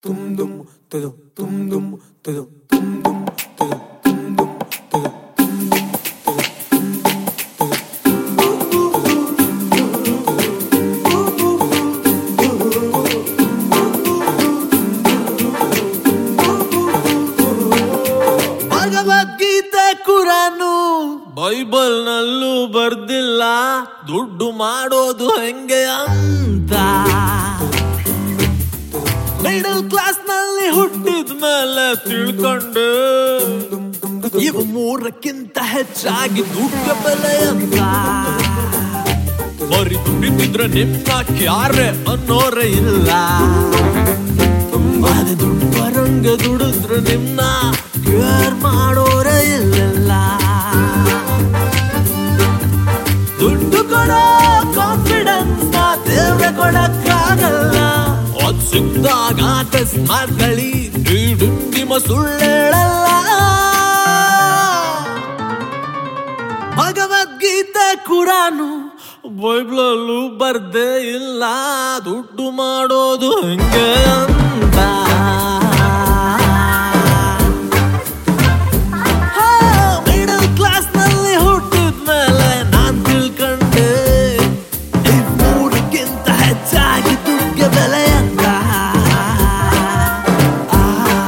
tum dum tum tum dum tum tum dum tum tum dum tum Bhagavad Gita Quran Bible ನಲ್ಲೂ ಬರ್ದಿಲ್ಲ ದುಡ್ಡು ಮಾಡೋದು ಹೆಂಗೆ ಅಂತ ಮಿಡಲ್ ಕ್ಲಾಸ್ ನಲ್ಲಿ ಹುಟ್ಟಿದ ಮೇಲೆ ತಿಳ್ಕೊಂಡು ಇವು ಮೂರಕ್ಕಿಂತ ಹೆಚ್ಚಾಗಿ ದುಡ್ಡು ಬೆಲೆ ಅಂತ ಬರೀ ದುಡಿತಿದ್ರೆ ನಿಮ್ನ ಕ್ಯಾರೆ ಅನ್ನೋರೇ ಇಲ್ಲ ಅದೇ ದುಡ್ಡು ಬರಂಗ ದುಡಿದ್ರೆ ನಿಮ್ನ ಕೇರ್ ಮಾಡೋರೇ ಇಲ್ಲ ದುಡ್ಡು ಕೊಡೋ ಕಾನ್ಫಿಡೆನ್ಸ್ ನ ದೇವ್ರೆ ಕೊಡಕ್ಕಾಗಲ್ಲ ಅದ್ ಸಿಕ್ದಾಗ ಅಕಸ್ಮಾತ್ ಗಳಿ ನೀಡು ನಿಮ್ಮ ಸುಳ್ಳೇಳಲ್ಲ ಭಗವದ್ಗೀತೆ ಕುರಾನು ಬೈಬ್ಲಲ್ಲೂ ಬರ್ದೇ ಇಲ್ಲ ದುಡ್ಡು ಮಾಡೋದು ಹೆಂಗೆ ಅಂತ ಮಿಡಲ್ ಕ್ಲಾಸ್ ನಲ್ಲಿ ಹುಟ್ಟಿದ್ಮೇಲೆ ನಾನ್ ತಿಳ್ಕೊಂಡೆ ಈ ಮೂರಕ್ಕಿಂತ ಹೆಚ್ಚಾಗಿ ದುಡ್ಗೆ ಬೆಲೆ ಅಂತ ಆ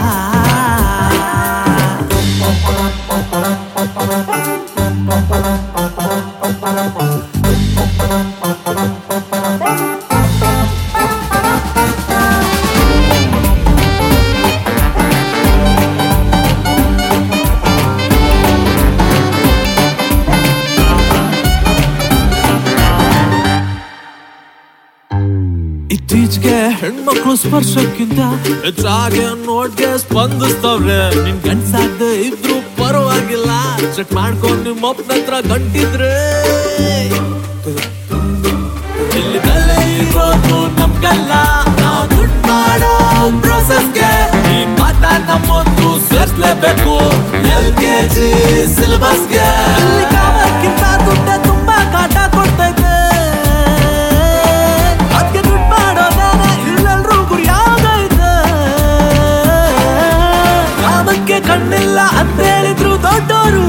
ಇತ್ತೀಚೆಗೆ ಹೆಣ್ಮಕ್ಳು ಸ್ಪರ್ಶಕ್ಕಿಂತ ಹೆಚ್ಚಾಗಿ ನೋಡ್ಗೆ ಸ್ಪಂದಿಸ್ತವ್ರೆ ನಿನ್ ಗಂಡ್ಸಾಗ್ದೆ ಇದ್ರು ಪರವಾಗಿಲ್ಲ ಚೆಕ್ ಮಾಡ್ಕೊಂಡು ನಿಮ್ಮ ಅಪ್ಪನ ಹತ್ರ ಗಂಟಿದ್ರೆ ಇಲ್ಲಿ ಬೆಲೆ ಇರೋದು ನಮ್ಗಲ್ಲ ನಾವು ದುಡ್ಡು ಮಾಡೋ ಪ್ರೋಸೆಸ್ಗೆ ಈ ಮಾತ ನಮ್ಮೊಂದು ಸೇರ್ಸ್ಲೇಬೇಕು ಎಲ್ ಕೆ ಜಿ ಸಿಲೆಬಸ್ಗೆ ಕಾಲಕ್ಕಿಂತ ದುಡ್ಡ ತುಂಬಾ ಕಾಟ ಕೊಡ್ತೈತೆ ಅದ್ಕೆ ದುಡ್ಡು ಮಾಡೋದಾನೆ ಇಲ್ಲೆಲ್ರೂ ಗುರಿ ಯಾವ್ದೈತೆ ಕಾಮಕ್ಕೆ ಕಣ್ಣಿಲ್ಲ ಅಂತ ಹೇಳಿದ್ರು ದೊಡ್ಡೋರು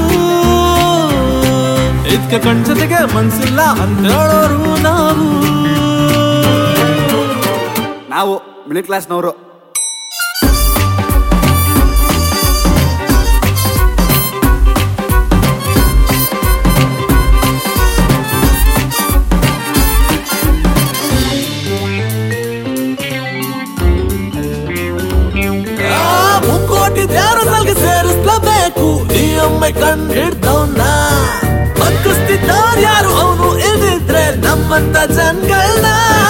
ಇದಕ್ಕೆ ಕಣ್ ಜೊತೆಗೆ ಮನ್ಸಿಲ್ಲ ಅಂತ ಹೇಳೋರು ನಾವು ನಾವು ಮಿಡಲ್ ಕ್ಲಾಸ್ನವರು ಆ, ಮುಕ್ಕೋಟಿ ದೇವರ ಸಲ್ಗೆ ಸೇರಿಸ್ಲೇಬೇಕು ಈ ಒಮ್ಮೆ ಕಣ್ ಹಿಡ್ದವ್ನ ಬಗ್ಗಿಸ್ತಿದ್ದವ್ರು ಯಾರು ಅವನು ಇದಿದ್ರೆ ನಮ್ಮಂತ ಜನಗಳನ್ನ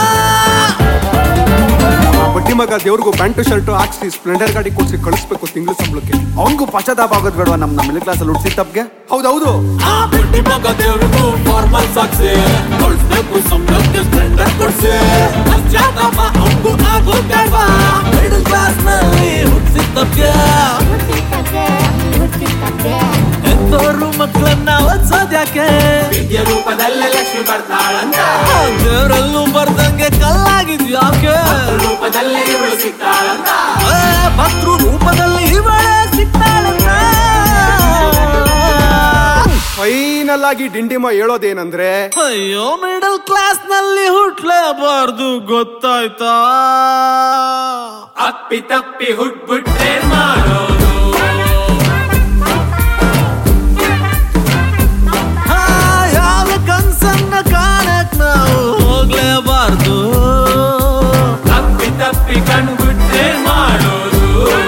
ಬಡ್ಡಿ ಮಗ ದೇವ್ರಿಗೂ ಪ್ಯಾಂಟು ಶರ್ಟು ಹಾಕ್ಸಿ ಸ್ಪ್ಲೆಂಡರ್ ಗಾಡಿ ಕೊಡ್ಸಿ ಕಳಿಸ್ಬೇಕು ತಿಂಗಳು ಸಂಬಳಕ್ಕೆ ಅವನಿಗೂ ಪಶ್ಚಾತ್ತಾಪ ಆಗೋದ್ ಬೇಡವಾ ನಮ್ ನಮ್ಮ ಮಿಡಲ್ ಕ್ಲಾಸ್ ಅಲ್ಲಿ ಹುಟ್ಟಿದ ತಪ್ಪಿಗೆ ಹೌದೌದು ಆ ಬಡ್ಡಿ ಮಗ ದೇವ್ರಿಗೂ ಫಾರ್ಮಲ್ ಸಾಕ್ಸಿ ಕೊಡ್ಸ್ಬೇಕು ಸಂಬಳಕ್ಕೆ ಸ್ಪ್ಲೆಂಡರ್ ಕೊಡ್ಸಿ ಪಶ್ಚಾತ್ತಾಪ ಅವ್ಗೂ ಆಗೋದಲ್ವಾ ಮಿಡಲ್ ಕ್ಲಾಸ್ ನಲ್ಲಿ ಹುಟ್ಟಿದ್ದಕ್ಕೆ ಎಂತೋರು ಮಕ್ಕಳನ್ನ ಓದ್ಸೋದ್ಯಾಕೆ ರೂಪದಲ್ಲೇ ಲಕ್ಷ್ಮಿ ಬರ್ತಾಳಂತ ದೇವರಲ್ಲೂ ಬರ್ದಂಗೆ ಕಲ್ಲಾಗಿದ್ಯಾಕೆ ರೂಪದಲ್ಲೇ ಇವಳು ಸಿಗ್ತಾಳಂತ ಏ, ಭಕ್ತೃ ರೂಪದಲ್ಲಿ ಇವಳೇ ಸಿಗ್ತಾಳಂತ ಫೈನಲ್ ಆಗಿ ಡಿಂಡಿಮ ಹೇಳೋದೇನಂದ್ರೆ ಅಯ್ಯೋ ಮಿಡಲ್ ಕ್ಲಾಸ್ ನಲ್ಲಿ ಹುಟ್ಲೇಬಾರ್ದು ಗೊತ್ತಾಯ್ತಾ ಅಪ್ಪಿ ತಪ್ಪಿ ಹುಟ್ಬಿಟ್ರೆ ಮಾಡೋದು ಆ, ಯಾವ ಕನ್ಸನ್ನ ಕಾಣಕ್ ನಾವು ಹೋಗ್ಲೇಬಾರ್ದು ಅಪ್ಪಿ ತಪ್ಪಿ ಕಣ್ಬಿಟ್ರೆ ಮಾಡೋದು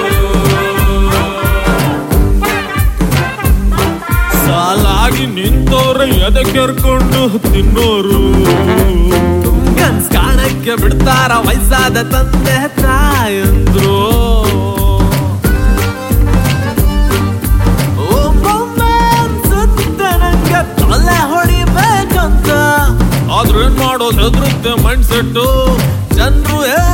ಸಾಲಾಗಿ ನಿಂತವ್ರೆ ಎದೆ ಕೆರ್ಕೊಂಡು ತಿನ್ನೋರು ಕನ್ಸ್ ಕಾಣಕ್ಕೆ ಬಿಡ್ತಾರ ವಯಸ್ಸಾದ ತಂದೆ ತಾಯಂದ್ರು ಒಮ್ಮೊಮ್ಮೆ ಅನ್ಸುತ್ತೆ ನಂಗೆ ತಲೆ ಹೊಡಿಬೇಕಂತ ಆದ್ರೆ ಏನ್ ಮಾಡೋದು ಹೆದರುತ್ತೆ ಮೈಂಡ್ ಸೆಟ್ಟು ಜನರು